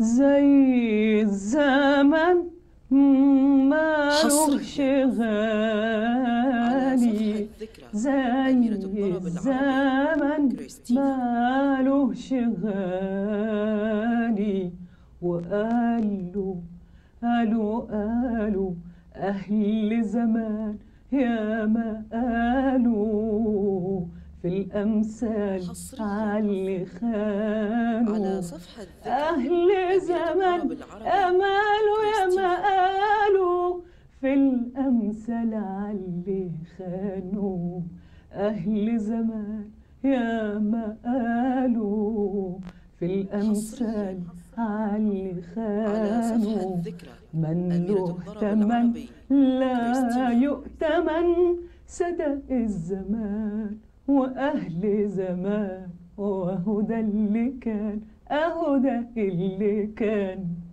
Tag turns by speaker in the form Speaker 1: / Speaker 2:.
Speaker 1: زي الزمن ماله
Speaker 2: حصرياً على صفحة
Speaker 1: شغالي
Speaker 2: ذكرى
Speaker 1: زي
Speaker 2: أميرة الطرب العربي
Speaker 1: الزمن
Speaker 2: كريستينا
Speaker 1: ماله شغالي وقالوا قالوا قالوا أهل زمان يا ما قالوا في الأمثال
Speaker 2: حصرياً
Speaker 1: على خانوا
Speaker 2: على صفحة ذكرى
Speaker 1: أهل
Speaker 2: أميرة
Speaker 1: زمن
Speaker 2: الطرب العربي
Speaker 1: أمالوا يا ما
Speaker 2: كريستينا
Speaker 1: قالوا في الأمثال علي خانوا أهل زمان يا ما قالوا في الأمثال علي
Speaker 2: على صفحة
Speaker 1: خانوا
Speaker 2: ذكرى
Speaker 1: من
Speaker 2: أميرة
Speaker 1: له
Speaker 2: الطرب
Speaker 1: تمن
Speaker 2: العربي
Speaker 1: لا
Speaker 2: كريستينا
Speaker 1: يؤتمن صدق الزمان وأهل زمان وهو ده اللي كان أهو ده اللي كان